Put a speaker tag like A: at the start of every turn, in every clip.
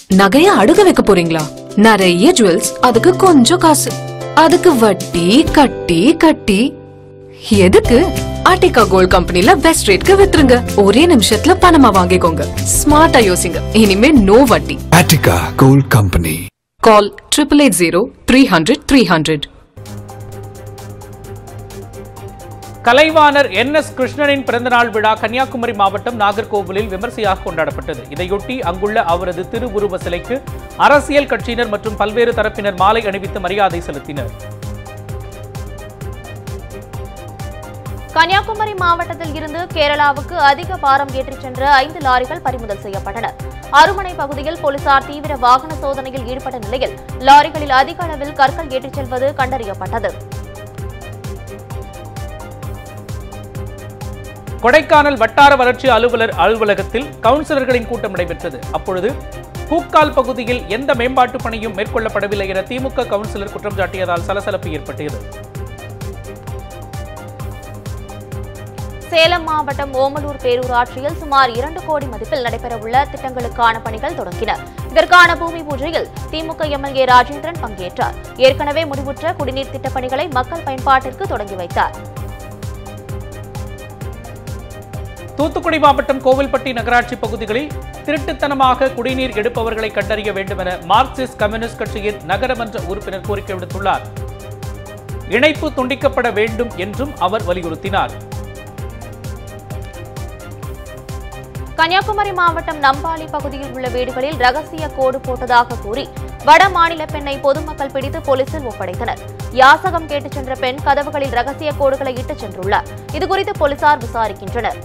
A: நகைய அடுக்க வைக்க போறீங்களா நிறைய ஜுவல்ஸ் அதுக்கு கொஞ்சம் காசு அதுக்கு வட்டி கட்டி கட்டி எதுக்கு ஆர்டிகா கோல்ட் கம்பெனில பெஸ்ட் ரேட்க்கு வித்துருங்க ஒரே நிமிஷத்துல பணமா வாங்கிக்கோங்க ஸ்மார்ட்டா யோசிங்க இனிமே நோ வட்டி
B: Attica Gold Company.
A: Call triple eight zero three hundred three hundred
C: Kalaivanar N S கிருஷ்ணனின் பிறந்தநாள் விழா கன்னியாகுமரி மாவட்டம் நாகர்கோவிலில் விமர்சையாக கொண்டாடப்பட்டது இதையொட்டி அங்குள்ள அவரது திருவுருவ சிலைக்கு அரசியல் கட்சியினர் மற்றும் பல்வேறு தரப்பினர் மாலை அணிவித்து மரியாதை செலுத்தினர்
D: கன்னியாகுமரி மாவட்டத்தில் இருந்து கேரளாவுக்கு அதிக பாரம் ஏற்றிச் சென்ற ஐந்து லாரிகள் பறிமுதல் செய்யப்பட்டன அருமனை பகுதியில் போலீசார் தீவிர வாகன சோதனையில் ஈடுபட்ட நிலையில் லாரிகளில் அதிக அளவில் கற்கள் ஏற்றிச் செல்வது கண்டறியப்பட்டது
C: கொடைக்கானல் வட்டார வளர்ச்சி அலுவலர் அலுவலகத்தில் கவுன்சிலர்களின் கூட்டம் நடைபெற்றது அப்பொழுது பூக்கால் பகுதியில் எந்த மேம்பாட்டு பணியும் மேற்கொள்ளப்படவில்லை என திமுக கவுன்சிலர் குற்றம் சாட்டியதால் சலசலப்பு ஏற்பட்டது
D: சேலம் மாவட்டம் ஓமலூர் பேரூராட்சியில் சுமார் இரண்டு கோடி மதிப்பில் நடைபெறவுள்ள திட்டங்களுக்கான பணிகள் தொடங்கின இதற்கான பூமி பூஜையில் திமுக எம்எல்ஏ ராஜேந்திரன் பங்கேற்றார் ஏற்கனவே முடிவுற்ற குடிநீர் திட்டப் பணிகளை மக்கள் பயன்பாட்டிற்கு தொடங்கி வைத்தார்
C: தூத்துக்குடி மாவட்டம் கோவில்பட்டி நகராட்சி பகுதிகளில் திருட்டுத்தனமாக குடிநீர் எடுப்பவர்களை கண்டறிய வேண்டும் என மார்க்சிஸ்ட் கம்யூனிஸ்ட் கட்சியின் நகரமன்ற உறுப்பினர் கோரிக்கை விடுத்துள்ளார் இணைப்பு துண்டிக்கப்பட வேண்டும் என்றும் அவர் வலியுறுத்தினார்
D: கன்னியாகுமரி மாவட்டம் நம்பாலி பகுதியில் உள்ள வீடுகளில் ரகசிய கோடு போட்டதாக கூறி வட மாநில பெண்ணை பொதுமக்கள் பிடித்து போலீசில் ஒப்படைத்தனர் யாசகம் கேட்டுச் சென்ற பெண் கதவுகளில் ரகசிய கோடுகளை இட்டுச் சென்றுள்ளார் இதுகுறித்து போலீசார் விசாரிக்கின்றனர்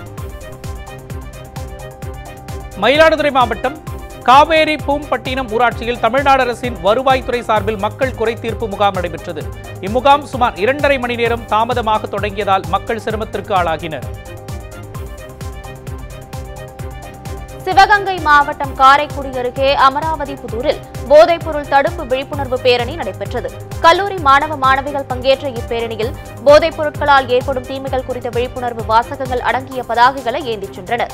C: மயிலாடுதுறை மாவட்டம் காவேரி பூம்பட்டினம் ஊராட்சியில் தமிழ்நாடு அரசின் வருவாய்த்துறை சார்பில் மக்கள் குறை தீர்ப்பு முகாம் நடைபெற்றது இம்முகாம் சுமார் இரண்டரை மணி நேரம் தாமதமாக தொடங்கியதால் மக்கள் சிரமத்திற்கு ஆளாகினர்
D: சிவகங்கை மாவட்டம் காரைக்குடி அருகே அமராவதி புதூரில் போதைப்பொருள் தடுப்பு விழிப்புணர்வு பேரணி நடைபெற்றது கல்லூரி மாணவ மாணவிகள் பங்கேற்ற இப்பேரணியில் போதைப் பொருட்களால் ஏற்படும் தீமைகள் குறித்த விழிப்புணர்வு வாசகங்கள் அடங்கிய பதாகைகளை ஏந்திச் சென்றனர்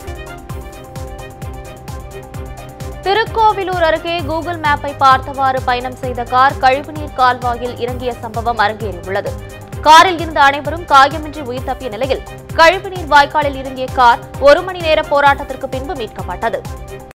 D: திருக்கோவிலூர் அருகே கூகுள் மேப்பை பார்த்தவாறு பயணம் செய்த கார் கழிவுநீர் கால்வாயில் இறங்கிய சம்பவம் அரங்கேறியுள்ளது காரில் இருந்த அனைவரும் காயமின்றி உயிர் தப்பிய நிலையில் கழிவுநீர் வாய்க்காலில் இறங்கிய கார் ஒரு மணி நேர போராட்டத்திற்கு பின்பு மீட்கப்பட்டது